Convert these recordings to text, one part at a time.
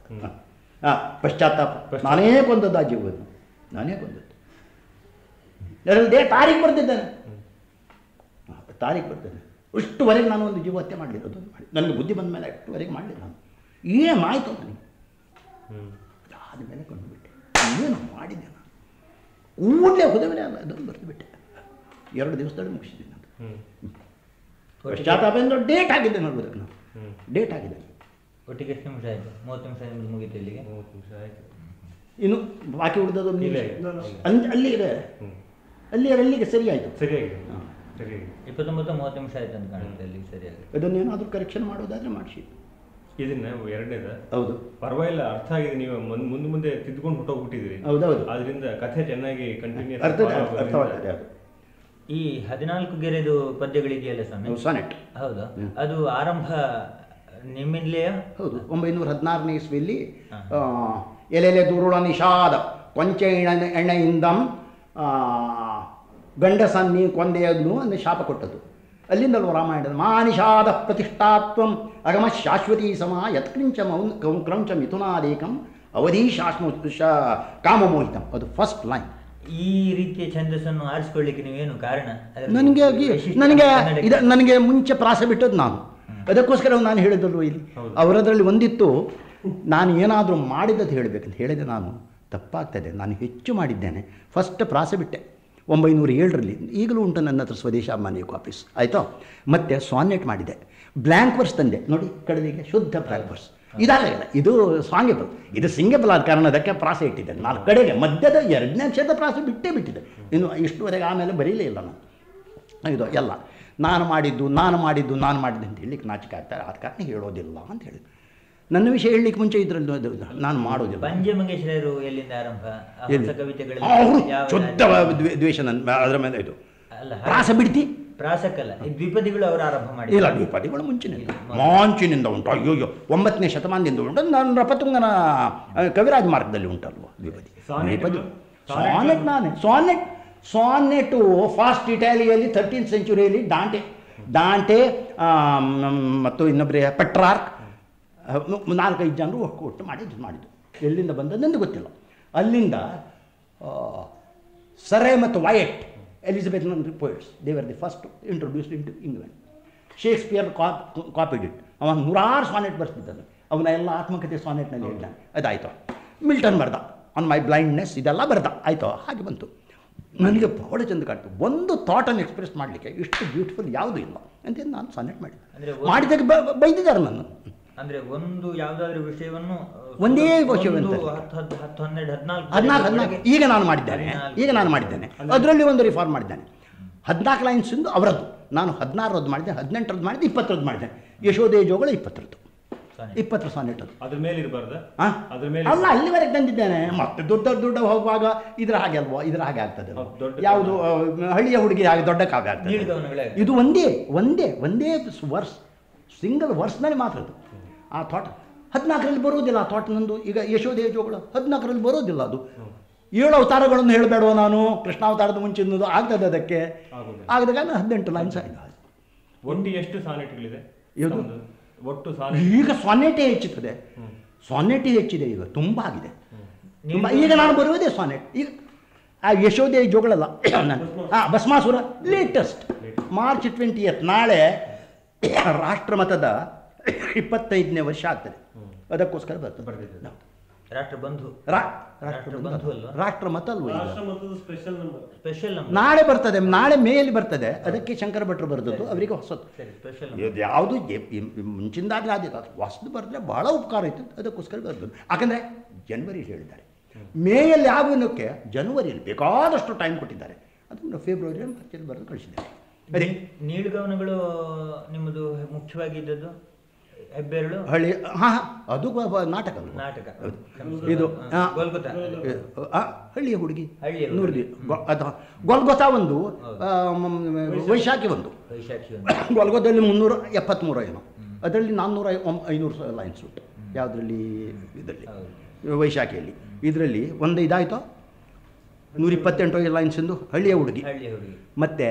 ಹಾಂ ಪಶ್ಚಾತ್ತಾಪ ನಾನೇ ಕೊಂದದ್ದು ಆ ಜೀವವನ್ನು ನಾನೇ ಕೊಂದದ್ದು ಅದರಲ್ಲದೆ ತಾರೀಖು ಬರ್ತಿದ್ದಾನೆ ಹಾಂ, ತಾರೀಖು ಬರ್ತೇನೆ ಅಷ್ಟುವರೆಗೆ ನಾನು ಒಂದು ಜೀವ ಹತ್ಯೆ ಮಾಡಲಿರೋದು ಮಾಡಿ ನನಗೆ ಬುದ್ಧಿ ಬಂದ ಮೇಲೆ ಅಷ್ಟುವರೆಗೆ ಮಾಡಲಿಲ್ಲ ನಾನು ಏನಾಯಿತು ನನಗೆ ಅದಾದಮೇಲೆ ಕೊಂಡುಬಿಟ್ಟೆ ಏನು ಮಾಡಿದೆ ನಾನು ಕೂಡಲೇ ಹೋದಮೇಲೆ ಅದನ್ನು ಬರೆದು ಬಿಟ್ಟೆ ಎರಡು ದಿವಸದಲ್ಲಿ ಮುಗಿಸಿದ್ದೀನಿ ನಾನು ಪಶ್ಚಾತ್ತಾಪ ಅಂದ್ರೆ ಡೇಟ್ ಆಗಿದೆ ನೋಡ್ಬೋದಕ್ಕೆ ನಾನು ಡೇಟ್ ಆಗಿದೆ ಒಟ್ಟಿಗೆ ಎಷ್ಟು ನಿಮಿಷ ಆಯ್ತು ಮೂವತ್ತು ನಿಮಿಷ ನಿಮ್ದು ಮುಗೀತು ಇಲ್ಲಿಗೆ ಮೂವತ್ತು ನಿಮಿಷ ಆಯ್ತು ಇನ್ನು ಬಾಕಿ ಉಳಿದದ್ದು ಒಂದು ಇಲ್ಲ, ನಿಮಿಷ. ಇಲ್ಲ. ಅಲ್ಲಿ ಅಲ್ಲಿ ಇದೆ ಹ್ಮ್. ಅಲ್ಲಿ ಅಲ್ಲಿಗೆ ಸರಿ ಆಯಿತು ಸರಿಯಾಗಿದೆ ಹಾಂ. ಸರಿಯಾಗಿದೆ ಇಪ್ಪತ್ತೊಂಬತ್ತು ಮೂವತ್ತು ನಿಮಿಷ ಆಯ್ತು ಅಂತ ಕಾಣುತ್ತೆ ಅಲ್ಲಿಗೆ ಸರಿಯಾಗಿ ಅದನ್ನೇನಾದರೂ ಕರೆಕ್ಷನ್ ಮಾಡೋದಾದರೆ ಮಾಡಿಸಿ ಇದನ್ನ ಎರಡನೇದ ಹೌದು ಪರವಾಗಿಲ್ಲ ಅರ್ಥ ಆಗಿದೆ ನೀವು ಮುಂದೆ ಮುಂದೆ ಮುಂದೆ ತಿದ್ದುಕೊಂಡು ಹೊಟ್ಟೋಗ್ಬಿಟ್ಟಿದ್ದೀರಿ ಹೌದೌದು ಆದ್ರಿಂದ ಕಥೆ ಚೆನ್ನಾಗಿ ಕಂಟಿನ್ಯೂ ಅರ್ಥ ಅರ್ಥವಾಗ್ತದೆ ಅದು ಈ ಹದಿನಾಲ್ಕು ಗೆರೆದು ಪದ್ಯಗಳಿದೆಯಲ್ಲ ಸ್ವಾಮಿ ಸಾನೆಟ್ ಹೌದು ಹ್ಮ್. ಅದು ಆರಂಭ ನಿಮ್ಮಿಂದಲೇ ಹೌದು ಒಂಬೈನೂರ ಹದಿನಾರನೇ ಇಸ್ವಿಯಲ್ಲಿ ಹಾ. ಆ, ಎಲೆಲೆ ದುರುಳ ನಿಷಾದ ಕೊಂಚ ಎಣ್ಣೆ ಎಣ್ಣೆಯಿಂದಂ ಆ, ಗಂಡಸನ್ನಿ ಕೊಂದೆಯನ್ನು ಒಂದು ಶಾಪ ಕೊಟ್ಟದ್ದು ಅಲ್ಲಿಂದಲೂ ರಾಮಾಯಣದ ಮಾ ನಿಷಾದ ಪ್ರತಿಷ್ಠಾತ್ವಂ ಅಗಮ ಶಾಶ್ವತೀ ಸಮ ಯತ್ಕ್ರಿಂಚ ಮೌನ್ ಕೌ- ಕ್ರಂಚ ಮಿಥುನಾದೇಕಂ ಅವಧಿ ಶಾಶ್ಮ ಶಾ ಕಾಮಮೋಹಿತಂ ಅದು ಫಸ್ಟ್ ಲೈನ್ ಈ ರೀತಿಯ ಛಂದಸ್ಸನ್ನು ಆರಿಸ್ಕೊಳ್ಳಿಕ್ಕೆ ನೀವೇನು ಕಾರಣ ಅದರಲ್ಲಿ ನನಗೆ ವೈಶಿಷ್ಟ್ಯ ನನಗೆ ಕನ್ನಡಕ್ಕೆ- ಇದ ನನಗೆ ಮುಂಚೆ ಪ್ರಾಸ ಬಿಟ್ಟದ್ದು ನಾನು ಅದಕ್ಕೋಸ್ಕರ ನಾನು ಹೇಳಿದಲ್ವ ಇಲ್ಲಿ ಹೌದು. ಅವರದ್ರಲ್ಲಿ ಒಂದಿತ್ತು ನಾನು ಏನಾದರೂ ಮಾಡಿದ್ದದ್ದು ಹೇಳಬೇಕಂತ ಹೇಳಿದೆ ನಾನು ತಪ್ಪಾಗ್ತದೆ ನಾನು ಹೆಚ್ಚು ಮಾಡಿದ್ದೇನೆ ಫಸ್ಟ್ ಪ್ರಾಸ ಬಿಟ್ಟೆ ಒಂಬೈನೂರ ಏಳರಲ್ಲಿ ಈಗಲೂ ಉಂಟು ನನ್ನ ಹತ್ರ ಸ್ವದೇಶ ಮಾನ್ಯ ಕಾಪೀಸ್ ಆಯಿತು ಮತ್ತು ಸಾನೆಟ್ ಮಾಡಿದೆ ಬ್ಲ್ಯಾಂಕ್ ವರ್ಸ್ ತಂದೆ ನೋಡಿ ಕಡಲಿಗೆ ಶುದ್ಧ ಬ್ಲ್ಯಾಂಕ್ ವರ್ಸ್ ಇದಾಗಲ್ಲ ಇದು ಸಾಂಗೆಬಲ್ ಇದು ಸಿಂಗೆಬಲ್ ಆದ ಕಾರಣ ಅದಕ್ಕೆ ಪ್ರಾಸ ಇಟ್ಟಿದ್ದೆ ನಾಲ್ಕು ಕಡೆಗೆ ಮಧ್ಯದ ಎರಡನೇ ಅಕ್ಷರದ ಪ್ರಾಸ ಬಿಟ್ಟೇ ಬಿಟ್ಟಿದೆ ಇನ್ನು ಇಷ್ಟುವರೆಗೆ ಆಮೇಲೆ ಬರೀಲೇ ಇಲ್ಲ ನಾನು ಇದು ಎಲ್ಲ ನಾನು ಮಾಡಿದ್ದು ನಾನು ಮಾಡಿದ್ದು ನಾನು ಮಾಡಿದ್ದು ಅಂತ ಹೇಳಲಿಕ್ಕೆ ನಾಚಿಕೆ ಆಗ್ತಾರೆ ಆದ ಕಾರಣ ಹೇಳೋದಿಲ್ಲ ಅಂತ ಹೇಳಿದ್ರು ನನ್ನ ವಿಷಯ ಹೇಳಲಿಕ್ಕೆ ಮುಂಚೆ ಇದರಲ್ಲಿ ಅದು ನಾನು ಮಾಡೋದಿಲ್ಲ ಪಂಜಮಂಗೇಶ್ವರರು ಎಲ್ಲಿಂದ ಆರಂಭ ಆ ಎಲ್ಲಿ? ಹೊಸ ಕವಿತೆಗಳಲ್ಲಿ ಅವರು ಯಾವ- ಶುದ್ಧ ದ್ವೇ- ದ್ವೇಷ ನನ್ನ ಅದರ ಮೇಲೆ ಇದು ಅಲ್ಲ ಹಾಗೆ- ಪ್ರಾಸ ಬಿಡ್ತಿ ಪ್ರಾಸಕ್ಕಲ್ಲ ಈ ದ್ವಿಪದಿಗಳು ಅವರು ಆರಂಭ ಮಾಡಿ ಇಲ್ಲ ದ್ವಿಪದಿಗಳು ಮುಂಚಿನಿಂದ ಮಾಂಚಿನಿಂದ ಉಂಟು ಅಯ್ಯೋಯ್ಯೋ ಒಂಬತ್ತನೇ ಶತಮಾನದಿಂದ ಉಂಟು ನನ್ನ ರಪತುಂಗನ ಆ, ಕವಿರಾಜ ಮಾರ್ಗದಲ್ಲಿ ಉಂಟಲ್ವ ದ್ವಿಪದಿ ಸಾನೆಟ್ ದ್ವಿಪದಿ ಗಳು? ಸಾನೆಟ್ ನಾನೇ ಸಾನೆಟ್ ಸಾನೆಟು ಫಾಸ್ಟ್ ಇಟಾಲಿಯಲ್ಲಿ ತರ್ಟೀನ್ ಸೆಂಚುರಿಯಲ್ಲಿ ಡಾಂಟೆ ಡಾಂಟೆ ಆ, ಮ್, ಮತ್ತು ಇನ್ನೊಬ್ಬರೇ ಪೆಟ್ರಾರ್ಕ್ ಆ, ಮ್- ನಾಲ್ಕೈದು ಜನರು ಒಟ್ಟು ಒಟ್ಟು ಮಾಡಿದ್ದು ಮಾಡಿದ್ದು ಎಲ್ಲಿಂದ ಬಂದದ್ದೆಂದು ಗೊತ್ತಿಲ್ಲ ಅಲ್ಲಿಂದ ಆ, ಸರೇ ಮತ್ತು Wyatt Elizabeth poets they were the first introduced into England Shakespeare ಕಾಪ್ ಕಾಪಿಡ್ ಇಟ್ ಅವನು ನೂರಾರು ಸಾನೆಟ್ ಬರ್ತಿದ್ದಾನೆ ಅವನ ಎಲ್ಲ ಆತ್ಮಕಥೆ ಸಾನೆಟ್ನಲ್ಲಿ ಹೇಳಿದ್ದಾನೆ ಅದಾಯಿತು ಮಿಲ್ಟನ್ ಬರ್ದ ಆನ್ ಮೈ ಬ್ಲೈಂಡ್ನೆಸ್ ಇದೆಲ್ಲ ಬರ್ದ ಆಯಿತು ಹಾಗೆ ಬಂತು ನನಗೆ ಬಹಳ ಚಂದ ಕಾಣ್ತು ಒಂದು ಥಾಟನ್ನು ಎಕ್ಸ್ಪ್ರೆಸ್ ಮಾಡಲಿಕ್ಕೆ ಇಷ್ಟು ಬ್ಯೂಟಿಫುಲ್ ಯಾವುದೂ ಇಲ್ಲ ಅಂತ ನಾನು ಸಾನೆಟ್ ಅಂದ್ರೆ ಮಾಡಿದ್ದೆ ಒಂದು- ಮಾಡಿದಾಗ ಬ- ಬೈದಿದ್ದಾರೆ ನನ್ನ ಅಂದ್ರೆ ಒಂದು ಯಾವ್ದಾದ್ರು ವಿಷಯವನ್ನು ಅಹ್, ಒಂದೇ ಒಂದು ವಿಷಯವಂತ. ಹತ್ತು ಹತ್ತು ಹತ್ತು ಹನ್ನೆರಡು ಹದಿನಾಲ್ಕು ಹದಿನಾಲ್ಕು ಹದಿನಾಲ್ಕು ಈಗ ನಾನು ಮಾಡಿದ್ದೇನೆ ಹದಿನಾಲ್ಕು. ಈಗ ನಾನು ಮಾಡಿದ್ದೇನೆ ಅದರಲ್ಲಿ ಒಂದು ರಿಫಾರ್ಮ್ ಮಾಡಿದ್ದೇನೆ ಹದಿನಾಲ್ಕು ಲೈನ್ಸಿಂದು ಅವರದ್ದು ನಾನು ಹದಿನಾರರದ್ದು ಮಾಡಿದೆ ಹದಿನೆಂಟರದ್ದು ಮಾಡಿದೆ ಇಪ್ಪತ್ತರದ್ದು ಮಾಡಿದೆ ಯಶೋದೇ ಜೋಗಳ ಇಪ್ಪತ್ತರದ್ದು ಸಾನೆಟ್. ಇಪ್ಪತ್ತರ ಸಾನೆಟ್ ಅದು ಅದ್ರ ಮೇಲೆ ಇರಬಾರ್ದ ಆ? ಅದ್ರ ಮೇಲೆ ಅಲ್ಲ ಅಲ್ಲಿವರೆಗೆ ತಂದಿದ್ದೇನೆ ಮತ್ತೆ ದೊಡ್ಡ ದೊಡ್ಡ ಹೋಗುವಾಗ ಇದ್ರ ಹಾಗೆ ಅಲ್ವಾ ಇದ್ರ ಹಾಗೆ ಆಗ್ತದೆ ಅಲ್ವಾ? ಹೌದು, ದೊಡ್ಡ ಯಾವುದು ಆ, ಹಳ್ಳಿಯ ಹುಡುಗಿ ಹಾಗೆ ದೊಡ್ಡ ಕಾವ್ಯ ಆಗ್ತದೆ ನೀಳ್ಗವನಗಳೇ ಇದು ಒಂದೇ ಒಂದೇ ಒಂದೇ ವರ್ಸ್ ಸಿಂಗಲ್ ವರ್ಸ್ನಲ್ಲಿ ಮಾತ್ರ ಅದು ಆ ಥಾಟ್ ಹದಿನಾಲ್ಕರಲ್ಲಿ ಬರೋದಿಲ್ಲ ಆ ಥಾಟ್ ನಂದು ಈಗ ಯಶೋದೇ ಜೋಗಳ ಹದಿನಾಲ್ಕರಲ್ಲಿ ಬರೋದಿಲ್ಲ ಅದು ಏಳು ಅವತಾರಗಳನ್ನು ಹೇಳಬೇಡವ ನಾನು ಕೃಷ್ಣಾವತಾರದ ಮುಂಚಿನದು ಆಗ್ತದೆ ಅದಕ್ಕೆ ಆಗುದಿಲ್ಲ. ಆಗದಾಗ ನಾನು ಹದಿನೆಂಟು ಲೈನ್ಸ್ ಆಗಿದೆ ಒಟ್ಟು ಎಷ್ಟು ಸಾನೆಟ್ಗಳಿದೆ ಯಾವುದು? ತಮ್ಮದು? ಒಟ್ಟು ಸಾನೆಟ್ ಈಗ ಸೊನ್ನೆಟೇ ಹೆಚ್ಚುತ್ತದೆ ಸೊನ್ನೆಟೇ ಹೆಚ್ಚಿದೆ ಈಗ ತುಂಬ ಆಗಿದೆ ತುಂಬ ಈಗ ನಾನು ಬರುವುದೇ ಸಾನೆಟ್ ಈಗ ಆ ಯಶೋದೆ ಜೋಗಳಲ್ಲ ನಾನು ಹಾಂ ಭಸ್ಮಾಸುರ ಲೇಟೆಸ್ಟ್ ಮಾರ್ಚ್ ಟ್ವೆಂಟಿ ನಾಳೆ ರಾಷ್ಟ್ರಮತದ ಇಪ್ಪತ್ತೈದನೇ ವರ್ಷ ಆಗ್ತದೆ ಅದಕ್ಕೋಸ್ಕರ ಬರ್ತದೆ ಬರ್ತಿದೆ. ರಾಷ್ಟ್ರ ಬಂಧು ರಾ- ರಾಷ್ಟ್ರ ಬಂಧು ಅಲ್ವಾ? ರಾಷ್ಟ್ರಮತ ಅಲ್ವ ಈಗ? ರಾಷ್ಟ್ರಮಟ್ಟದ ಸ್ಪೆಷಲ್ ನಂಬರ್ ಸ್ಪೆಷಲ್ ನಂಬರ್ ನಾಳೆ ಬರ್ತದೆ ನಾಳೆ ಮೇಯಲ್ಲಿ ಬರ್ತದೆ ಅದಕ್ಕೆ ಶಂಕರ ಭಟ್ರು ಬರೆದದ್ದು ಅವರಿಗೆ ಹೊಸದು ಸರಿ ಸ್ಪೆಷಲ್ ಇದು ಯಾವುದು ಮುಂಚಿಂದಾಗಲೇ ಆದಿಲ್ಲ ಅದು ಹೊಸದು ಬರೆದ್ರೆ ಬಹಳ ಉಪಕಾರ ಇತ್ತು ಅದಕ್ಕೋಸ್ಕರ ಬರೆದು ಯಾಕಂದರೆ ಜನವರಿ ಹೇಳಿದ್ದಾರೆ ಮೇಯಲ್ಲಿ ಆಗುವುದಕ್ಕೆ ಜನವರಿಯಲ್ಲಿ ಬೇಕಾದಷ್ಟು ಟೈಮ್ ಕೊಟ್ಟಿದ್ದಾರೆ ಅದನ್ನು ಫೆಬ್ರವರಿ ಮಾರ್ಚಲ್ಲಿ ಬರೆದು ಕಳಿಸಿದ್ದಾರೆ ಅದೇ ನೀಳ್ಗವನಗಳು ನಿಮ್ಮದು ಮುಖ್ಯವಾಗಿದ್ದದ್ದು ಹೆಬ್ಬೆರಳು ಹಳ್ಳಿ ಹಾಂ ಹಾಂ ಅದು ಬ- ಬ- ನಾಟಕ ಅಲ್ವಾ? ನಾಟಕ ಹೌದು. ಇದು ಹಾ, ಆ, ಗೋಲ್ಗುತ ಆ, ಹಳ್ಳಿಯ ಹುಡುಗಿ ಹಳ್ಳಿಯ ಹುಡುಗಿ. ನೂರ್ದಿ ಗೊ- ಅದು ಗೊಲ್ಗೊತಾ ಒಂದು ಹೌದು. ಆ, ಮ್, ವೈಶಾಖಿ ಒಂದು ವೈಶಾಖಿ ಒಂದು ಗೊಲ್ಗೊದಲ್ಲಿ ಮುನ್ನೂರ ಎಪ್ಪತ್ತ್ಮೂರು ಏನೋ ಅದರಲ್ಲಿ ನಾನ್ನೂರ ಒಂ- ಐನೂರು ಲೈನ್ಸ್ ಉಂಟು ಯಾವುದರಲ್ಲಿ ಇದರಲ್ಲಿ ಹೌದು. ವೈಶಾಖಿಯಲ್ಲಿ ಇದರಲ್ಲಿ ಒಂದು ಇದಾಯಿತು ನೂರ ಇಪ್ಪತ್ತೆಂಟು ಲೈನ್ಸಿಂದು ಹಳ್ಳಿಯ ಹುಡುಗಿ ಹಳ್ಳಿಯ ಹುಡುಗಿ ಮತ್ತು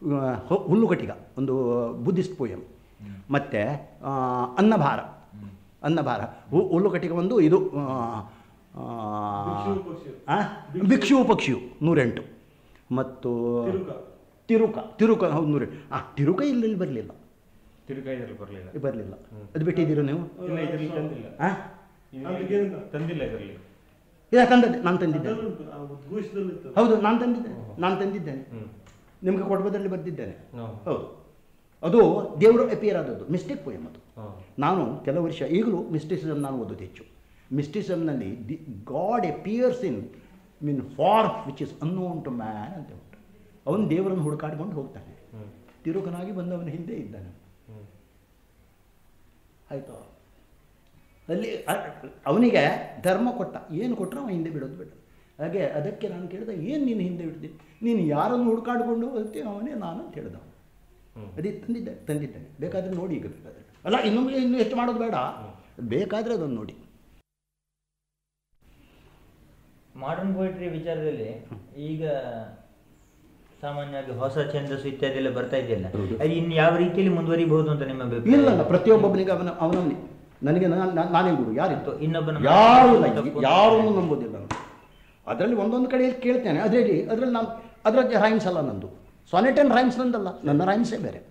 ಹುಲ್ಲುಗಟ್ಟಿಗ ಒಂದು ಬುದ್ಧಿಸ್ಟ್ ಪೋಯಮ್ ಮತ್ತು ಅನ್ನಭಾರ ಅನ್ನಭಾರ ಹು- ಹುಲ್ಲು ಕಟ್ಟಿಗೆ ಒಂದು ಇದು ಆ, ಆ, ಭಿಕ್ಷು ಪಕ್ಷಿ. ಆ? ಭಿಕ್ಷು ಪಕ್ಷಿಯು ನೂರೆಂಟು ಮತ್ತು ತಿರುಕ. ತಿರುಕ ತಿರುಕ ಹೌದು ನೂರೆಂಟು ಆ ತಿರುಕ ಇಲ್ಲಿ ಬರಲಿಲ್ಲ ತಿರುಗಾಯಿದಲ್ಲಿ ಬರಲಿಲ್ಲ ಬರಲಿಲ್ಲ ಅದು ಬಿಟ್ಟಿದ್ದೀರಾ ನೀವು ಇಲ್ಲ ಇದರಲ್ಲಿ ತಂದಿಲ್ಲ ಆ ಅದಕ್ಕೆ ಏನಿಲ್ಲ. ತಂದಿಲ್ಲ ಇದರಲ್ಲಿ ಇಲ್ಲ ತಂದದ್ದೆ ನಾನು ತಂದಿದ್ದೇನೆ ಅದರಲ್ಲುಂಟು, ಆ ಉದ್ಘೋಷದಲ್ಲಿ ಇತ್ತು. ಹೌದು ನಾನು ತಂದಿದ್ದೇನೆ ನಾನು ತಂದಿದ್ದೇನೆ ಹ್ಮ್ ನಿಮಗೆ ಕೊಡ್ಬೋದ್ರಲ್ಲಿ ಬರೆದಿದ್ದೇನೆ ಹ್ಮ್. ಹೌದು ಅದು ದೇವರು ಅಪಿಯರ್ ಆದದ್ದು ಮಿಸ್ಟೇಕ್ ಪೋಯಮ್ ಅದು ಹ್ಮ್. ನಾನು ಕೆಲವು ವರ್ಷ ಈಗಲೂ ಮಿಸ್ಟಿಸಿಸಮ್ ನಾನು ಓದೋದು ಹೆಚ್ಚು ಮಿಸ್ಟಿಸಮ್ನಲ್ಲಿ the God appears in mean form which is unknown to man ಅಂತ ಉಂಟು ಅವನು ದೇವರನ್ನು ಹುಡುಕಾಡ್ಕೊಂಡು ಹೋಗ್ತಾನೆ ಹ್ಮ್. ತಿರುಕನಾಗಿ ಬಂದವನ ಹಿಂದೆ ಇದ್ದಾನೆ ಹ್ಮ್. ಆಯಿತು ಅಲ್ಲಿ ಅ- ಅವನಿಗೆ ಧರ್ಮ ಕೊಟ್ಟ ಏನು ಕೊಟ್ಟರೆ ಅವ ಹಿಂದೆ ಬಿಡೋದು ಬೇಡ ಹಾಗೆ ಅದಕ್ಕೆ ನಾನು ಕೇಳಿದೆ ಏನು ನೀನು ಹಿಂದೆ ಬಿಡ್ತೀನಿ ನೀನು ಯಾರನ್ನು ಹುಡುಕಾಡ್ಕೊಂಡು ಹೋಗ್ತೀಯ ಅವನೇ ನಾನು ಅಂತ ಹೇಳ್ದ ಅವನು. ಹ್ಮ್. ಅದೇ ತಂದಿದ್ದೆ ತಂದಿದ್ದೇನೆ ಬೇಕಾದರೆ ನೋಡಿ ಈಗ ಬೇಕಾದರೆ ಅಲ್ಲ ಇನ್ನೊಮ್ಮೆ ಇನ್ನು ಹೆಚ್ಚು ಮಾಡೋದು ಬೇಡ ಬೇಕಾದರೆ ಅದನ್ನು ನೋಡಿ ಮಾಡರ್ನ್ ಪೋಯಿಟ್ರಿ ವಿಚಾರದಲ್ಲಿ ಈಗ ಸಾಮಾನ್ಯವಾಗಿ ಹೊಸ ಛಂದಸ್ಸು ಇತ್ಯಾದಿ ಎಲ್ಲ ಬರ್ತಾ ಇದೆಯಲ್ಲ ಹೌದು. ಅದು ಇನ್ನು ಯಾವ ರೀತಿಯಲ್ಲಿ ಮುಂದುವರಿಬಹುದು ಅಂತ ನಿಮ್ಮ ಅಭಿಪ್ರಾಯ? ಇಲ್ಲಲ್ಲ ಪ್ರತಿಯೊಬ್ಬೊಬ್ಬನಿಗೆ ಅವನ ಅವನವನೇ ನನಗೆ ನಾನು ನಾನು- ನಾನೇ ಗುರು ಯಾರಿತ್ತು ಇನ್ನೊಬ್ಬನ ಯಾರು ಇಲ್ಲ ತಪ್ಪು- ಯಾರನ್ನು ನಂಬೋದಿಲ್ಲ ನಾನು ಅದರಲ್ಲಿ ಒಂದೊಂದು ಕಡೆಯಲ್ಲಿ ಕೇಳ್ತೇನೆ ಅದರಲ್ಲಿ ಅದರಲ್ಲಿ ನಾನು ಅದರಲ್ಲಿ ರೈಮ್ಸ್ ಅಲ್ಲ ನಂದು ಸಾನೆಟ್ ಆ್ಯಂಡ್ ರೈಮ್ಸ್ ನಂದಲ್ಲ ನನ್ನ ರೈಮ್ಸೇ ಬೇರೆ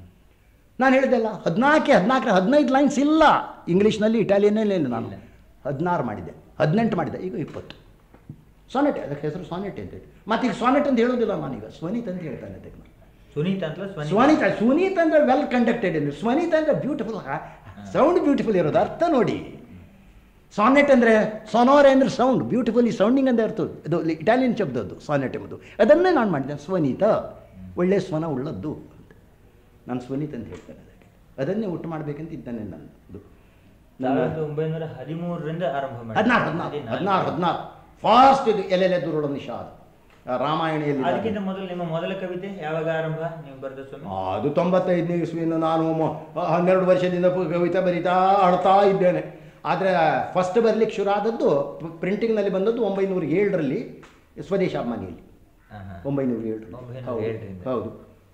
ನಾನು ಹೇಳಿದ್ದೆಲ್ಲ ಹದಿನಾಲ್ಕೆ ಹದಿನಾಲ್ಕರ ಹದಿನೈದು ಲೈನ್ಸ್ ಇಲ್ಲ ಇಂಗ್ಲೀಷ್ನಲ್ಲಿ ಇಟಾಲಿಯನ್ನಲ್ಲಿ ಇಲ್ಲ ನಾನು ಹದಿನಾರು ಮಾಡಿದ್ದೆ ಹದಿನೆಂಟು ಮಾಡಿದ್ದೆ ಈಗ ಇಪ್ಪತ್ತು ಸಾನೆಟ್ ಅದಕ್ಕೆ ಹೆಸರು ಸಾನೆಟ್ ಅಂತ ಹೇಳಿ ಮತ್ತೆ ಈಗ ಸಾನೆಟ್ ಅಂತ ಹೇಳೋದಿಲ್ಲ ನಾನೀಗ ಸ್ವನೀತ್ ಅಂತ ಹೇಳ್ತಾನೆ ಅದಕ್ಕೆ ನಾನು ಸುನೀತ್ ಅಂತಲ್ಲ ಸ್ವನೀತ್ ಸ್ವನೀತ ಸುನೀತ್ ಅಂದ್ರೆ ವೆಲ್ ಕಂಡಕ್ಟೆಡ್ ಎಂದು ಸ್ವನೀತ್ ಅಂದ್ರೆ ಬ್ಯೂಟಿಫುಲ್ ಸೌಂಡ್ ಬ್ಯೂಟಿಫುಲ್ ಇರೋದು ಅರ್ಥ ನೋಡಿ ಸಾನೆಟ್ ಅಂದರೆ ಸೊನೋರೆ ಅಂದರೆ ಸೌಂಡ್ ಬ್ಯೂಟಿಫುಲಿ ಸೌಂಡಿಂಗ್ ಅಂತ ಅರ್ಥ ಇದು ಇಟಾಲಿಯನ್ ಶಬ್ದ ಅದು ಸಾನೆಟ್ ಎಂಬುದು ಅದನ್ನೇ ನಾನು ಮಾಡಿದೆ ಸ್ವನೀತ ಒಳ್ಳೆ ಸ್ವನ ಉಳ್ಳದ್ದು ಅಂತ. ನಾನು ಸ್ವನೀತ್ ಅಂತ ಹೇಳ್ತೇನೆ ಅದಕ್ಕೆ ಅದನ್ನೇ ಒಟ್ಟು ಮಾಡಬೇಕಂತ ಇದ್ದಾನೆ ನಾನು ಇದು ಸಾವಿರದ ಒಂಬೈನೂರ ಹದಿಮೂರರಿಂದ ಆರಂಭ ಮಾಡಿ ಹದಿನಾರು ಹದಿನಾರು ಹದಿನಾರು ಹದಿನಾರು ಫಾಸ್ಟ್ ಇದು ಎಲ್ಲೆಲೆ ದುರುಳ ನಿಷಾದ ಆ, ರಾಮಾಯಣಿಯಲ್ಲಿ ಅದಕ್ಕಿಂತ ಮೊದಲು ನಿಮ್ಮ ಮೊದಲ ಕವಿತೆ ಯಾವಾಗ ಆರಂಭ ನೀವು ಬರೆದ ಸ್ವಾಮಿ ಆ, ಅದು ತೊಂಬತ್ತೈದನೇ ಇಸ್ವಿಯಿಂದ ನಾನು ಮ- ಹನ್ನೆರಡು ವರ್ಷದಿಂದ ಪು- ಕವಿತೆ ಬರಿತಾ ಆಡ್ತಾ ಇದ್ದೇನೆ ಆದರೆ ಫಸ್ಟ್ ಬರಲಿಕ್ಕೆ ಶುರು ಆದದ್ದು ಪ್ರಿಂಟಿಂಗ್ನಲ್ಲಿ ಬಂದದ್ದು ಒಂಬೈನೂರ ಏಳರಲ್ಲಿ ಸ್ವದೇಶಾಭಿಮಾನಿಯಲ್ಲಿ ಹಾ, ಹಾ. ಒಂಬೈನೂರ ಏಳರಲ್ಲಿ ಒಂಬೈನೂರ ಹೌದು ಏಳರಿಂದ. ಹೌದು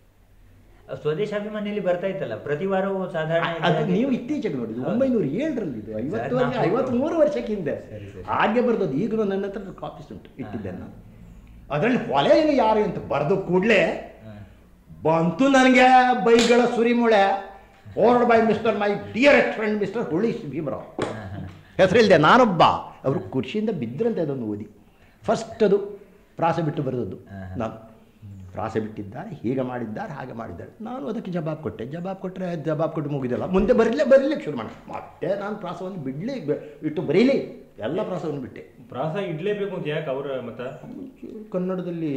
ಅದು ಸ್ವದೇಶಾಭಿಮಾನಿಯಲ್ಲಿ ಬರ್ತಾ ಇತ್ತಲ್ಲ ಪ್ರತಿ ವಾರವೂ ಸಾಧಾರಣ ಅದು ಇದ್ದಾಗೆ- ನೀವು ಇತ್ತೀಚೆಗೆ ನೋಡಿದ್ದು ಹೌದು. ಒಂಬೈನೂರ ಏಳರಲ್ಲಿ ಇದು ಐವತ್ತು ವರ್ಷ ನಾವು- ಐವತ್ತ್ಮೂರು ವರ್ಷಕ್ಕೆ ಹಿಂದೆ ಸರಿ, ಸರಿ. ಹಾಗೆ ಬರ್ದದ್ದು ಈಗಲೂ ನನ್ನ ಹತ್ರ ಕಾಪೀಸ್ ಉಂಟು ಇಟ್ಟಿದ್ದೇನೆ ನಾನು ಅದರಲ್ಲಿ ಹೊಲೆಯನ್ನು ಯಾರು ಅಂತ ಬರೆದು ಕೂಡಲೇ ಹಾ. ಬಂತು ನನಗೆ ಬೈಗಳ ಸುರಿಮುಳೆ ಓರ್ಡ್ by Mister my dearest friend Mister Huli Bhimrao ಹಾ, ಹಾ. ಹೆಸರಿಲ್ಲದೆ ನಾನೊಬ್ಬ ಅವರು ಕುರ್ಚಿಯಿಂದ ಬಿದ್ದರಂತೆ ಅದನ್ನು ಓದಿ ಫಸ್ಟ್ ಅದು ಪ್ರಾಸ ಬಿಟ್ಟು ಬರೆದದ್ದು ಆಹಾ. ನಾನು ಪ್ರಾಸ ಬಿಟ್ಟಿದ್ದಾರೆ ಹೀಗೆ ಮಾಡಿದ್ದಾರೆ ಹಾಗೆ ಮಾಡಿದ್ದಾರೆ ನಾನು ಅದಕ್ಕೆ ಜವಾಬ್ ಕೊಟ್ಟೆ ಜವಾಬ್ ಕೊಟ್ಟರೆ ಜವಾಬ್ ಕೊಟ್ಟು ಮುಗಿದಿಲ್ಲ ಮುಂದೆ ಬರಲೇ ಬರೀಲಿಕ್ಕೆ ಶುರು ಮಾಡಿ ಮತ್ತೆ ನಾನು ಪ್ರಾಸವನ್ನು ಬಿಡಲೇ ಇಟ್ಟು ಬರೀಲಿ ಎಲ್ಲ ಪ್ರಾಸವನ್ನು ಬಿಟ್ಟೆ ಪ್ರಾಸ ಇಡ್ಲೇಬೇಕು ಅಂತ ಯಾಕೆ ಅವರ ಮತ ಕನ್ನಡದಲ್ಲಿ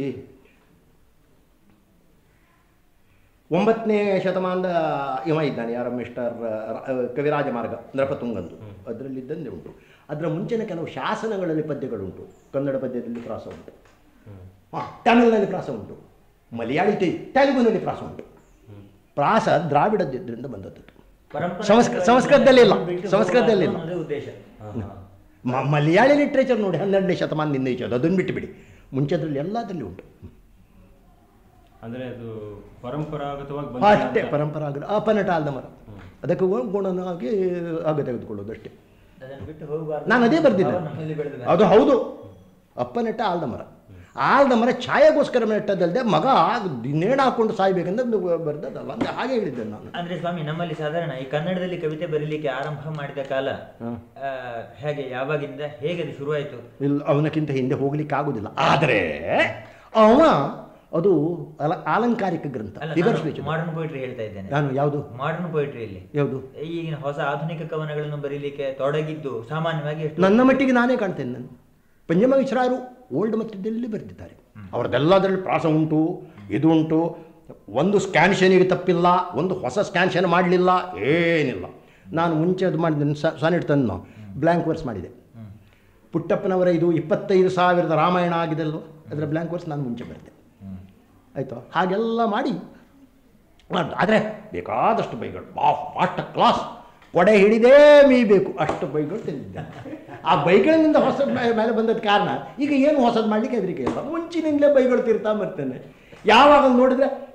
ಒಂಬತ್ತನೇ ಶತಮಾನದ ಇವ ಇದ್ದಾನೆ ಯಾರ ಮಿಸ್ಟರ್ ರ- ಕವಿರಾಜ ಮಾರ್ಗ ನರಪತುಂಗಂದು ಅದರಲ್ಲಿದ್ದಂತೆ ಉಂಟು ಅದರ ಮುಂಚಿನ ಕೆಲವು ಶಾಸನಗಳಲ್ಲಿ ಪದ್ಯಗಳುಂಟು ಕನ್ನಡ ಪದ್ಯದಲ್ಲಿ ಪ್ರಾಸ ಉಂಟು ಹಾಂ ತಮಿಳಿನಲ್ಲಿ ಪ್ರಾಸ ಉಂಟು ಮಲಯಾಳಿ ತೆ- ತೆಲುಗುನಲ್ಲಿ ಪ್ರಾಸ ಉಂಟು ಪ್ರಾಸ ದ್ರಾವಿಡದ್ರಿಂದ ಬಂದದ್ದು ಪರಂಪರೆ ಸಂಸ್ಕೃ- ಸಂಸ್ಕೃತದಲ್ಲಿ ಇಲ್ಲ. ಬಿಟ್ಟು ಸಂಸ್ಕೃತದಲ್ಲಿ ಇಲ್ಲ. ಹೋಗಬಾರ್ದು ಅನ್ನೋದೇ ಉದ್ದೇಶ ಮ- ಮಲಯಾಳಿ ಲಿಟ್ರೇಚರ್ ನೋಡಿ ಹನ್ನೆರಡನೇ ಶತಮಾನದಿಂದ ಈಚೆ ಅದನ್ನು ಬಿಟ್ಟುಬಿಡಿ ಮುಂಚೆದ್ರಲ್ಲಿ ಎಲ್ಲದರಲ್ಲಿ ಉಂಟು ಅಂದ್ರೆ ಅದು ಪರಂಪರಾಗತವಾಗಿ ಅಷ್ಟೇ ಬಂದ ಪರಂಪರಾಗದ ಅಪನಟ ಅಲ್ದ ಮರ ಅದಕ್ಕೆ ಗುಣನಾಗಿ ಆಗ ತೆಗೆದುಕೊಳ್ಳೋದು ಅಷ್ಟೇ ಅದನ್ನು ಬಿಟ್ಟು ಹೋಗಬಾರ್ದು ನಾನು ಅದೇ ಬರ್ದಿದ್ದೆ ಭಾವ ನಮ್ಮಲ್ಲಿ ಬೆಳೆದ ಅದು ಹೌದು ಅಪ್ಪನೆಟ್ಟ ಆಲ್ದ ಮರ ಆಲ್ದ ಮರ ಛಾಯೆಗೋಸ್ಕರ ನೆಟ್ಟದಲ್ಲದೆ ಮಗ ನೇಣ ಹಾಕೊಂಡು ಸಾಯ್ಬೇಕಂತ ಬರ್ದದಲ್ಲ ಅಂದ್ರೆ ಹಾಗೆ ಹೇಳಿದ್ದೆ ನಾನು ಅಂದ್ರೆ ಸ್ವಾಮಿ ನಮ್ಮಲ್ಲಿ ಸಾಧಾರಣ ಈ ಕನ್ನಡದಲ್ಲಿ ಕವಿತೆ ಬರೀಲಿಕ್ಕೆ ಆರಂಭ ಮಾಡಿದ ಕಾಲ ಹ. ಆ, ಹೇಗೆ ಯಾವಾಗಿಂದ ಹೇಗೆ ಅದು ಶುರುವಾಯಿತು ಇಲ್ಲ ಅವನಕ್ಕಿಂತ ಹಿಂದೆ ಹೋಗ್ಲಿಕ್ಕೆ ಆಗುದಿಲ್ಲ ಆದರೆ ಅವ ಅದು ಅಲ ಅಲಂಕಾರಿಕ ಗ್ರಂಥ ಅಲ್ಲ ಫಿಗರ್ ಸ್ಪೀಚ್ ಮಾಡರ್ನ್ ಪೊಯಿಟ್ರಿ ಹೇಳ್ತಾ ಇದ್ದೇನೆ ನಾನು ಯಾವುದು ಮಾಡರ್ನ್ ಪೊಯಿಟ್ರಿಯಲ್ಲಿ ಯಾವುದು ಈಗಿನ ಹೊಸ ಆಧುನಿಕ ಕವನಗಳನ್ನು ಬರೀಲಿಕ್ಕೆ ತೊಡಗಿದ್ದು ಸಾಮಾನ್ಯವಾಗಿ ಎಷ್ಟು ನನ್ನ ಮಟ್ಟಿಗೆ ನಾನೇ ಕಾಣ್ತೇನೆ ನಾನು ಪಂಜಮ ವಿಶ್ರಾಯರು ಓಲ್ಡ್ ಮಧ್ಯದಲ್ಲಿ ಬರೆದಿದ್ದಾರೆ ಅವರದ್ದೆಲ್ಲದರಲ್ಲಿ ಪ್ರಾಸ ಉಂಟು ಇದು ಉಂಟು ಒಂದು ಸ್ಕ್ಯಾನ್ಷನಿಗೆ ತಪ್ಪಿಲ್ಲ ಒಂದು ಹೊಸ ಸ್ಕ್ಯಾನ್ಷನ್ ಮಾಡಲಿಲ್ಲ ಏನಿಲ್ಲ ನಾನು ಮುಂಚೆ ಅದು ಮಾಡಿದ್ದೇನೆ ಸಾನೆಟ್ ತಂದು ಬ್ಲ್ಯಾಂಕ್ ವರ್ಸ್ ಮಾಡಿದೆ ಪುಟ್ಟಪ್ಪನವರ ಇದು ಇಪ್ಪತ್ತೈದು ಸಾವಿರದ ರಾಮಾಯಣ ಆಗಿದೆಲ್ಲೋ ಅದರ ಬ್ಲ್ಯಾಂಕ್ ವರ್ಸ್ ನಾನು ಮುಂಚೆ ಬರೆದೆ ಆಯಿತು ಹಾಗೆಲ್ಲ ಮಾಡಿ ಮಾಡ್ದೆ. ಆದರೆ ಬೇಕಾದಷ್ಟು ಬೈಗಳು ಬಾ ಫಾಸ್ಟ್ ಕ್ಲಾಸ್ ಕೊಡೆ ಹಿಡಿದೇ ಮೀಬೇಕು ಅಷ್ಟು ಬೈಗಳು ತಿಂದಿದ್ದೆ ಆ ಬೈಗಳಿಂದ ಹೊಸ ಮೇ- ಮೇಲೆ ಬಂದದ ಕಾರಣ ಈಗ ಏನು ಹೊಸದು ಮಾಡಲಿಕ್ಕೆ ಹೆದರಿಕೆ ಇಲ್ಲ ಮುಂಚಿನಿಂದಲೇ ಬೈಗಳು ತಿರ್ತಾ ಬರ್ತೇನೆ ಯಾವಾಗ ನೋಡಿದ್ರೆ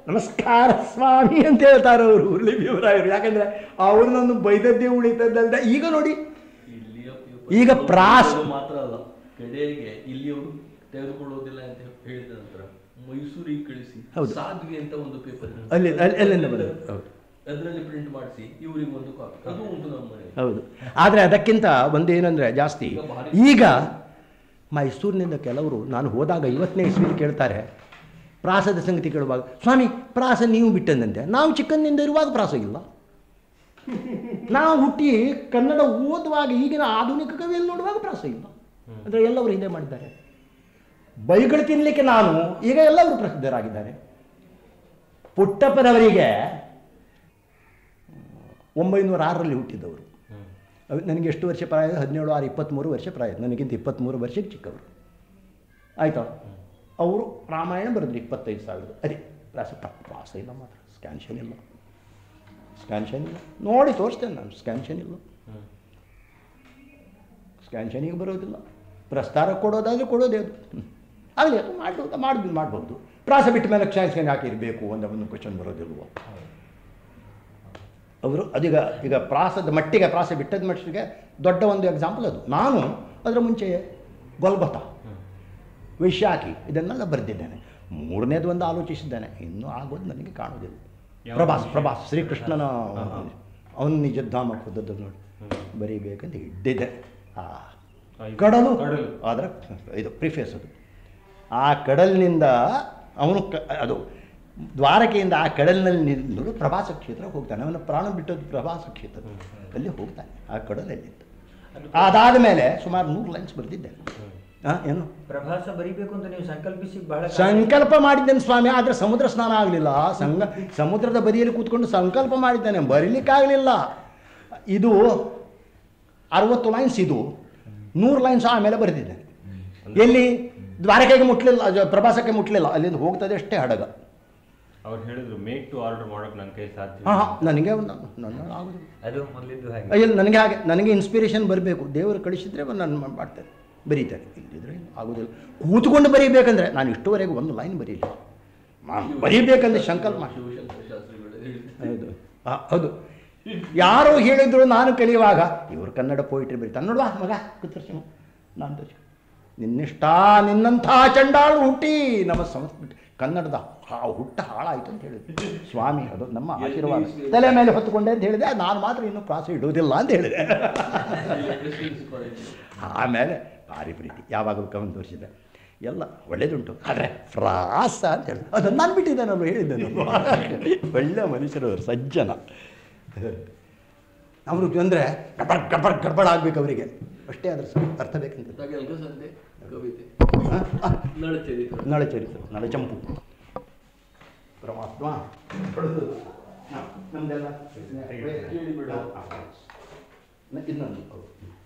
ನಮಸ್ಕಾರ ಸ್ವಾಮಿ ಅಂತ ಹೇಳ್ತಾರೆ ಅವರು ಲಿಪಿಯವರಾಯರು ಯಾಕಂದರೆ ಅವ್ರನ್ನೊಂದು ಬೈದದ್ದೇ ಉಳಿತದ್ದಲ್ದ ಈಗ ನೋಡಿ ಇಲ್ಲಿಯ ಈಗ ಪ್ರಾಸ್- ಮಾತ್ರ ಅಲ್ಲ ಕಡೆಗೆ ಇಲ್ಲಿಯವರು ತೆಗೆದುಕೊಳ್ಳುವುದಿಲ್ಲ ಅಂತ ಹೇಳಿದ ನಂತರ ಮೈಸೂರಿಗೆ ಕಳಿಸಿ ಹೌದು. ಸಾಧ್ವಿ ಅಂತ ಒಂದು ಪೇಪರ್ ಅಲ್ಲಿ ಅಲ್ಲಿ ಅಲ್ಲಿಂದ ಬಂದದ್ದು ಹೌದು ಅದರಲ್ಲಿ ಪ್ರಿಂಟ್ ಮಾಡಿಸಿ ಇವರಿಗೆ ಒಂದು ಕಾಪಿ ಅದು ಉಂಟು ನಮ್ಮ ಮನೆಯಲ್ಲಿ ಹೌದು ಆದರೆ ಅದಕ್ಕಿಂತ ಒಂದು ಏನಂದರೆ ಜಾಸ್ತಿ ಈಗ ಭಾರಿ- ಈಗ ಮೈಸೂರಿನಿಂದ ಕೆಲವರು ನಾನು ಹೋದಾಗ ಐವತ್ತನೇ ಇಸ್ವಿಲಿ ಕೇಳ್ತಾರೆ ಪ್ರಾಸದ ಸಂಗತಿ ಕೇಳುವಾಗ ಸ್ವಾಮಿ ಪ್ರಾಸ ನೀವು ಬಿಟ್ಟಂದಂತೆ ನಾವು ಚಿಕ್ಕಂದಿನಿಂದ ಇರುವಾಗ ಪ್ರಾಸ ಇಲ್ಲ ನಾವು ಹುಟ್ಟಿ ಕನ್ನಡ ಓದುವಾಗ ಈಗಿನ ಆಧುನಿಕ ಕವಿಯಲ್ಲಿ ನೋಡುವಾಗ ಪ್ರಾಸ ಇಲ್ಲ ಅಂದರೆ ಎಲ್ಲವರು ಹಿಂದೆ ಮಾಡಿದ್ದಾರೆ ಬೈಗಳು ತಿನ್ನಲಿಕ್ಕೆ ನಾನು ಈಗ ಎಲ್ಲವರು ಪ್ರಸಿದ್ಧರಾಗಿದ್ದಾರೆ ಪುಟ್ಟಪ್ಪನವರಿಗೆ ಒಂಬೈನೂರ ಆರರಲ್ಲಿ ಹುಟ್ಟಿದವರು ಅವ್- ನನಗೆ ಎಷ್ಟು ವರ್ಷ ಪ್ರಾಯ ಹದಿನೇಳು ಆರು ಇಪ್ಪತ್ತ್ಮೂರು ವರ್ಷ ಪ್ರಾಯ ನನಗಿಂತ ಇಪ್ಪತ್ತ್ಮೂರು ವರ್ಷಕ್ಕೆ ಚಿಕ್ಕವರು ಆಯಿತಾ ಅವರು ರಾಮಾಯಣ ಬರೆದ್ರು ಇಪ್ಪತ್ತೈದು ಸಾವಿರ ಅದೇ ಪ್ರಾಸ ಪ- ಪ್ರಾಸ ಇಲ್ಲ ಮಾತ್ರ ಸ್ಕ್ಯಾನ್ಷನ್ ಇಲ್ಲ ಸ್ಕ್ಯಾನ್ಷನ್ ಇಲ್ಲ ನೋಡಿ ತೋರಿಸ್ತೇನೆ ನಾನು ಸ್ಕ್ಯಾನ್ಷನ್ ಇಲ್ಲ ಸ್ಕ್ಯಾನ್ಷನಿಗೆ ಬರೋದಿಲ್ಲ ಪ್ರಸ್ತಾರ ಕೊಡೋದಾದರೆ ಕೊಡೋದೇ ಅದು ಹ್ಮ್. ಆಗಲಿ ಅದು ಮಾಡ್ಬೋದು ಮಾಡ್ಬೋದು ಮಾಡ್ಬೋದು ಪ್ರಾಸ ಬಿಟ್ಟ ಮೇಲೆ ಸ್ಕ್ಯಾನ್ಷನ್ ಹಾಕಿರಬೇಕು ಅಂತ ಒಂದು ಕ್ವಶನ್ ಬರೋದಿಲ್ವೋ ಅವರು ಅದೀಗ ಈಗ ಪ್ರಾಸದ ಮಟ್ಟಿಗೆ ಪ್ರಾಸ ಬಿಟ್ಟದ ಮಟ್ಟಿಗೆ ದೊಡ್ಡ ಒಂದು ಎಕ್ಸಾಂಪಲ್ ಅದು ನಾನು ಅದರ ಮುಂಚೆ ಗೊಲ್ಗೊತ ವೈಶಾಖಿ ಇದನ್ನೆಲ್ಲ ಬರೆದಿದ್ದೇನೆ ಮೂರನೇದು ಒಂದು ಆಲೋಚಿಸಿದ್ದೇನೆ ಇನ್ನೂ ಆಗೋದು ನನಗೆ ಕಾಣೋದಿಲ್ಲ ಯಾವ ಪ್ರಭಾಸ್ ವಿಷಯ? ಪ್ರಭಾಸ್ ಶ್ರೀಕೃಷ್ಣನ ಹಾ, ಹಾ. ಅವನು ನಿಜಧಾಮ ಹೋದದ್ದು ನೋಡಿ ಬರೀಬೇಕಂತ ಇದ್ದಿದ್ದೆ ಆ ಆ, ಇದು ಕಡಲು ಕಡಲು. ಅದರ ಇದು ಪ್ರಿಫೇಸ್ ಅದು ಆ ಕಡಲಿನಿಂದ ಅವನು ಕ ಅದು ದ್ವಾರಕೆಯಿಂದ ಆ ಕಡಲಿನಲ್ಲಿ ನಿಂತು ಪ್ರವಾಸ ಕ್ಷೇತ್ರಕ್ಕೆ ಹೋಗ್ತಾನೆ ಅವನ ಪ್ರಾಣ ಬಿಟ್ಟದ್ದು ಪ್ರವಾಸ ಕ್ಷೇತ್ರ ಅಲ್ಲಿ ಹೋಗ್ತಾನೆ ಆ ಕಡಲಲ್ಲಿತ್ತು ಅದಾದ ಮೇಲೆ ಸುಮಾರು ನೂರು ಲೈನ್ಸ್ ಬರೆದಿದ್ದೇನೆ ಹಾಂ ಏನು ಪ್ರಭಾಸ ಬರಿಬೇಕು ಅಂತ ನೀವು ಸಂಕಲ್ಪಿಸಿ ಬಹಳ ಕಾಲ- ಸಂಕಲ್ಪ ಮಾಡಿದ್ದೇನೆ ಸ್ವಾಮಿ ಆದರೆ ಸಮುದ್ರ ಸ್ನಾನ ಆಗಲಿಲ್ಲ ಸಂಗ ಸಮುದ್ರದ ಬದಿಯಲ್ಲಿ ಕೂತ್ಕೊಂಡು ಸಂಕಲ್ಪ ಮಾಡಿದ್ದೇನೆ ಬರೀಲಿಕ್ಕಾಗಲಿಲ್ಲ ಇದು ಅರವತ್ತು ಲೈನ್ಸ್ ಇದು ನೂರು ಲೈನ್ಸ್ ಆಮೇಲೆ ಬರೆದಿದ್ದೇನೆ ಎಲ್ಲಿ ದ್ವಾರಕೆಗೆ ಮುಟ್ಲಿಲ್ಲ ಅದು ಪ್ರವಾಸಕ್ಕೆ ಮುಟ್ಲಿಲ್ಲ ಅಲ್ಲಿಂದ ಹೋಗ್ತದೆ ಅಷ್ಟೇ ಹಡಗ ಅವ್ರು ಹೇಳಿದ್ರು ಮೇಕ್ ಟು ಆರ್ಡರ್ ಮಾಡೋಕೆ ನನ್ನ ಕೈ ಸಾಧ್ಯ ಹಾಂ ಹಾಂ ನನಗೆ ಒಂದು ನನ್ನ ಆಗೋದಿಲ್ಲ ಅದು ಮೊದಲಿದ್ದು ಹಾಗೆ ಅಯ್ಯ ನನಗೆ ಹಾಗೆ ನನಗೆ ಇನ್ಸ್ಪಿರೇಷನ್ ಬರಬೇಕು ದೇವರು ಕಳಿಸಿದ್ರೆ ನಾನು ಮಾ- ಮಾಡ್ತೇನೆ ಬರೀತೇನೆ ಇಲ್ಲದಿದ್ರೆ ಆಗೋದಿಲ್ಲ ಕೂತ್ಕೊಂಡು ಬರೀಬೇಕಂದ್ರೆ ನಾನು ಇಷ್ಟುವರೆಗೂ ಒಂದು ಲೈನ್ ಬರೀಲಿ ನಾನು ಬರೀಬೇಕಂದ್ರೆ ಸಂಕಲ್ಪ ಮಾಡಿ ಶಿವಶಂಕರ ಶಾಸ್ತ್ರಿಗಳು ಹೇಳಿದ್ರು ಹೌದು ಆ, ಹೌದು ಯಾರೋ ಹೇಳಿದ್ರು ನಾನು ಕಲಿಯುವಾಗ ಇವರು ಕನ್ನಡ ಪೋಯಿಟ್ರಿ ಬರೀತಾರೆ ನೋಡುವ ಮಗ ಕುತ್ತರ್ಸಿಮ ನಾನು ತೋರಿಸಿ ನಿನ್ನಿಷ್ಟ ನಿನ್ನಂಥ ಚಂಡಾಳು ಹುಟ್ಟಿ ನಮ್ಮ ಸಂಸ್ಕೃತಿ ಕನ್ನಡದ ಆ ಹುಟ್ಟ ಹಾಳಾಯಿತು ಅಂತ ಹೇಳಿದ್ರು ಸ್ವಾಮಿ ಅದು ನಮ್ಮ ಆಶೀರ್ವಾದ ತಲೆ ಮೇಲೆ ಹೊತ್ತುಕೊಂಡೆ ಅಂತ ಹೇಳಿದೆ ನಾನು ಮಾತ್ರ ಇನ್ನೂ ಪ್ರಾಸ ಇಡುವುದಿಲ್ಲ ಅಂತ ಹೇಳಿದೆ ಪ್ರೆಸಿಡೆನ್ಸಿ ಕಾಲೇಜ್ ಆಮೇಲೆ ಭಾರಿ ಪ್ರೀತಿ ಯಾವಾಗಲೂ ಕವನ್ ತೋರಿಸಿದೆ ಎಲ್ಲ ಒಳ್ಳೇದುಂಟು ಆದರೆ ಫ್ರಾಸ ಅಂತ ಹೇಳಿ ಅದನ್ನು ನಾನು ಬಿಟ್ಟಿದ್ದೇನಲ್ವ ಹೇಳಿದ್ದೆ ನಾನು ಒಳ್ಳೆ ಮನುಷ್ಯರು ಅವರು ಸಜ್ಜನ ಅವರು ಅಂದರೆ ಗಡ್ಬಡ್ ಗಡ್ಬಡ್ ಗಡ್ಬಡ್ ಆಗ್ಬೇಕು ಅವರಿಗೆ ಅಷ್ಟೇ ಅದ್ರ ಸ- ಅರ್ಥ ಬೇಕಂತ ತಗೆಲ್ಗ ಸಂತೆ ಕವಿತೆ ಹ? ಹ. ನಳಚರಿತ್ರ ನಳಚರಿತ್ರ ನಳಚಂಪು ಪರಮಾತ್ಮ ಹೊಡೆದು ಹ, ನಮ್ದೆಲ್ಲ ಕೇಳಿ ಬಿಡು. ಹ, ಹ. ಇನ್ನೊಂದು ಹೌದು.